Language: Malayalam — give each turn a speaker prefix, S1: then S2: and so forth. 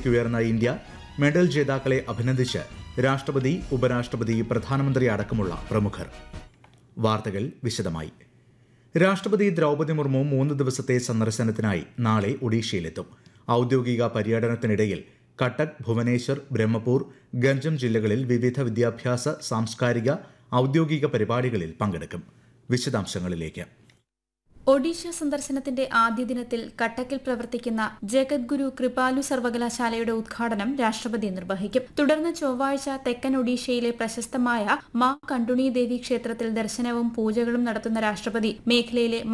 S1: സ്ഥാനത്തേക്ക് ഉയർന്ന ഇന്ത്യ മെഡൽ ജേതാക്കളെ അഭിനന്ദിച്ച് രാഷ്ട്രപതി ഉപരാഷ്ട്രപതി പ്രധാനമന്ത്രി അടക്കമുള്ള പ്രമുഖർ വാർത്തകൾ വിശദമായി രാഷ്ട്രപതി ദ്രൗപദി മുർമു മൂന്ന് ദിവസത്തെ സന്ദർശനത്തിനായി നാളെ ഒഡീഷയിലെത്തും ഔദ്യോഗിക പര്യടനത്തിനിടയിൽ കട്ടക് ഭുവനേശ്വർ ബ്രഹ്മപൂർ ഗഞ്ചം ജില്ലകളിൽ വിവിധ വിദ്യാഭ്യാസ സാംസ്കാരിക ഔദ്യോഗിക പരിപാടികളിൽ പങ്കെടുക്കും വിശദാംശങ്ങളിലേക്ക്
S2: ഒഡീഷ സന്ദർശനത്തിന്റെ ആദ്യ ദിനത്തിൽ കട്ടക്കിൽ പ്രവർത്തിക്കുന്ന ജഗദ്ഗുരു കൃപാലു സർവകലാശാലയുടെ ഉദ്ഘാടനം രാഷ്ട്രപതി നിർവഹിക്കും തുടർന്ന് ചൊവ്വാഴ്ച തെക്കൻ ഒഡീഷയിലെ പ്രശസ്തമായ മാ കണ്ടുണി ദേവി ക്ഷേത്രത്തിൽ ദർശനവും പൂജകളും നടത്തുന്ന രാഷ്ട്രപതി മേഖലയിലെ